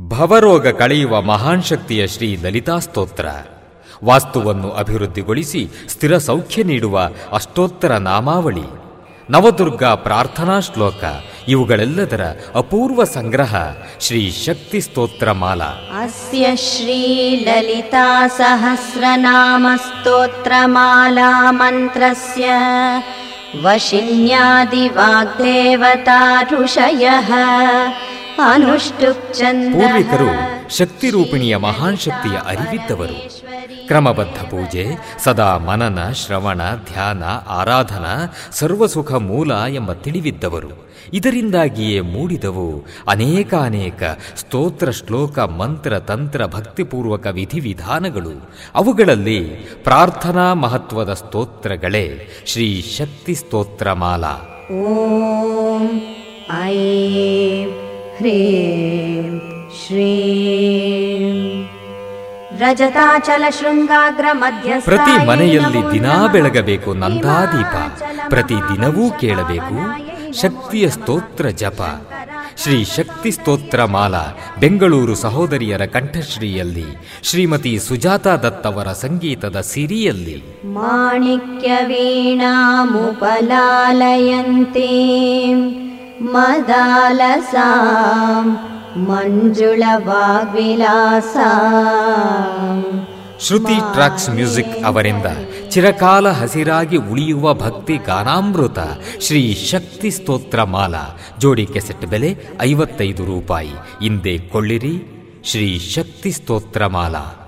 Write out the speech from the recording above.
ಭವರೋಗ ಕಳೆಯುವ ಮಹಾನ್ ಶಕ್ತಿಯ ಶ್ರೀ ಲಲಿತಾ ಸ್ತೋತ್ರ ವಾಸ್ತುವನ್ನು ಅಭಿವೃದ್ಧಿಗೊಳಿಸಿ ಸ್ಥಿರ ಸೌಖ್ಯ ನೀಡುವ ಅಷ್ಟೋತ್ತರ ನಾಮಾವಳಿ ನವದುರ್ಗಾ ಪ್ರಾರ್ಥನಾ ಶ್ಲೋಕ ಇವುಗಳೆಲ್ಲದರ ಅಪೂರ್ವ ಸಂಗ್ರಹ ಶ್ರೀ ಶಕ್ತಿ ಸ್ತೋತ್ರ ಮಾಲಾ अस्य श्रीललिता सहस्रनामस्तोत्रमाला मन्त्रस्य वशिन्यादिवाग्देवता ऋषयः ಪೂರ್ವಿಕರು अनुष्टुप् ಶಕ್ತಿ ರೂಪಿಣಿಯ ಮಹಾನ್ ಶಕ್ತಿಯ ಅರಿವಿದ್ದವರು ಕ್ರಮಬದ್ಧ ಪೂಜೆ ಸದಾ ಮನನ ಶ್ರವಣ ಧ್ಯಾನ ಆರಾಧನಾ ಸರ್ವಸುಖ ಮೂಲ ಎಂಬ ತಿಳಿವಿದ್ದವರು ಇದರಿಂದಾಗಿಯೇ ಮೂಡಿದವು ಅನೇಕಾನೇಕ ಸ್ತೋತ್ರ ಶ್ಲೋಕ ಮಂತ್ರ ತಂತ್ರ ಭಕ್ತಿಪೂರ್ವಕ ವಿಧಿವಿಧಾನಗಳು ಅವುಗಳಲ್ಲಿ ಪ್ರಾರ್ಥನಾ ಮಹತ್ವದ ಸ್ತೋತ್ರಗಳೇ ಶ್ರೀ ಶಕ್ತಿ ಸ್ತೋತ್ರ ಮಾಲಾ ॐ ऐं ह्रीं श्रीं रजताचलशृङ्गाग्रमध्यस्थ ಪ್ರತಿ ಮನೆಯಲ್ಲಿ ದಿನಾ ಬೆಳಗಬೇಕು ನಂದಾದೀಪ ಪ್ರತಿ ದಿನವೂ ಕೇಳಬೇಕು ಶಕ್ತಿಯ ಸ್ತೋತ್ರ ಜಪ ಶ್ರೀ ಶಕ್ತಿ ಸ್ತೋತ್ರ ಮಾಲಾ ಬೆಂಗಳೂರು ಸಹೋದರಿಯರ ಕಂಠಶ್ರೀಯಲ್ಲಿ ಶ್ರೀಮತಿ ಸುಜಾತಾ ದತ್ ಅವರ ಸಂಗೀತದ ಸಿರಿಯಲ್ಲಿ माणिक्यवीणामुपलालयन्तीं मदालसां मञ्जुळवाग्विलासाम् ಶ್ರುತಿ ಟ್ರಾಕ್ಸ್ ಮ್ಯೂಸಿಕ್ ಅವರಿಂದ ಚಿರಕಾಲ ಹಸಿರಾಗಿ ಉಳಿಯುವ ಭಕ್ತಿ ಗಾನಾಮೃತ ಶ್ರೀ ಶಕ್ತಿ ಸ್ತೋತ್ರ ಮಾಲಾ ಜೋಡಿ ಕೆಸೆಟ್ ಬೆಲೆ ಐವತ್ತೈದು ರೂಪಾಯಿ ಹಿಂದೆ ಕೊಳ್ಳಿರಿ ಶ್ರೀ ಶಕ್ತಿ ಸ್ತೋತ್ರ ಮಾಲಾ